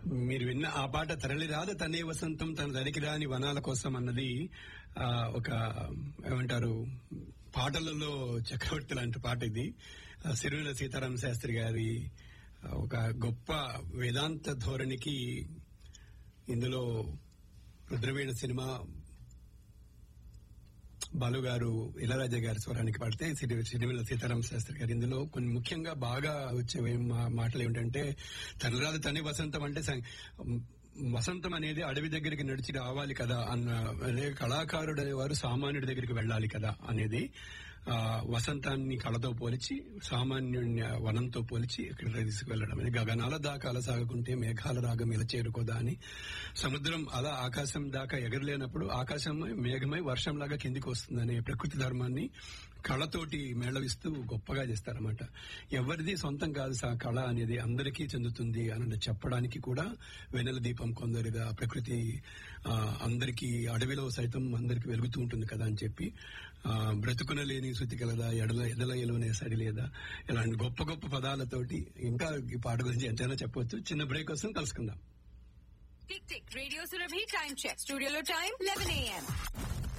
మీరు విన్న ఆ పాట తరలి రాద తనే వసంతం తన దరికి రాని వనాల కోసం అన్నది ఆ, ఒక ఏమంటారు పాటలలో చక్రవర్తి లాంటి పాట ఇది ఆ, సిరివెల సీతారామ శాస్త్రి గారి ఆ, ఒక గొప్ప వేదాంత ధోరణికి ఇందులో రుద్రవీణ సినిమా బాలు గారు ఇళరాజా గారి స్వరానికి పాడితే సిరి సిరివెల్ల సీతారామ శాస్త్రి గారు ఇందులో కొన్ని ముఖ్యంగా బాగా వచ్చే మా- మాటలు ఏమిటంటే తనరాదు తని వసంతం అంటే సం- వసంతం అనేది అడవి దగ్గరికి నడిచి రావాలి కదా అన్న అనే కళాకారుడు అనేవారు సామాన్యుడి దగ్గరికి వెళ్ళాలి కదా అనేది ఆ వసంతాన్ని కళతో పోల్చి సామాన్యుని వనంతో పోల్చి ఇక్కడ తీసుకువెళ్ళడం అనేది గగనాల దాకా అలా సాగుకుంటే మేఘాల రాగం ఇలా చేరుకోదా అని సముద్రం అలా ఆకాశం దాకా ఎగరలేనప్పుడు ఆకాశం మేఘమై వర్షంలాగా కిందికి వస్తుందనే ప్రకృతి ధర్మాన్ని కళతోటి మేళవిస్తూ గొప్పగా చేస్తారన్నమాట ఎవరిది సొంతం కాదు సా కళ అనేది అందరికీ చెందుతుంది అని చెప్పడానికి కూడా వెన్నెల దీపం కొందరిగా ప్రకృతి ఆ, అందరికీ అడవిలో సైతం అందరికీ వెలుగుతూ ఉంటుంది కదా అని చెప్పి ఆ, బ్రతుకున లేని శృతి కలదా ఎడల ఎదలయలోనే సరి లేదా ఇలాంటి గొప్ప గొప్ప పదాలతోటి ఇంకా ఈ పాట గురించి ఎంతైనా చెప్పొచ్చు చిన్న బ్రేక్ వస్తుంది కలుసుకుందాం tick tick radio Surabhi time check స్టూడియోలో టైం లెవెన్ ఏఎం